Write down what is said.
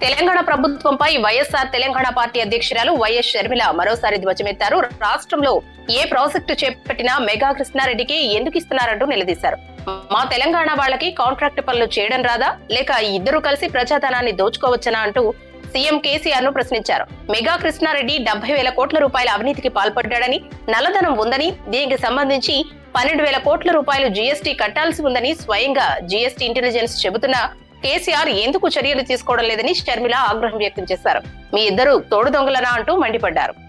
తెలంగాణ ప్రభుత్వంపై వైఎస్ఆర్ తెలంగాణ పార్టీ అధ్యక్షురాలు వైఎస్ షర్మిల మరోసారి ధ్వజమెత్తారు రాష్ట్రంలో ఏ ప్రాజెక్టు చేపట్టినా మెగా కృష్ణారెడ్డికి ఎందుకు ఇస్తున్నారంటూ నిలదీశారు మా తెలంగాణ వాళ్ళకి కాంట్రాక్ట్ పనులు చేయడం రాదా లేక ఇద్దరు కలిసి ప్రజాధనాన్ని దోచుకోవచ్చనా అంటూ సీఎం కేసీఆర్ ను ప్రశ్నించారు మెగా కృష్ణారెడ్డి డెబ్బై వేల కోట్ల రూపాయల అవినీతికి పాల్పడ్డాడని నల్లధనం ఉందని దీనికి సంబంధించి పన్నెండు వేల కోట్ల రూపాయలు జీఎస్టీ కట్టాల్సి ఉందని స్వయంగా జీఎస్టీ ఇంటెలిజెన్స్ చెబుతున్నా కేసీఆర్ ఎందుకు చర్యలు తీసుకోవడం లేదని షర్మిల ఆగ్రహం వ్యక్తం చేశారు మీ ఇద్దరు తోడు దొంగలనా అంటూ మండిపడ్డారు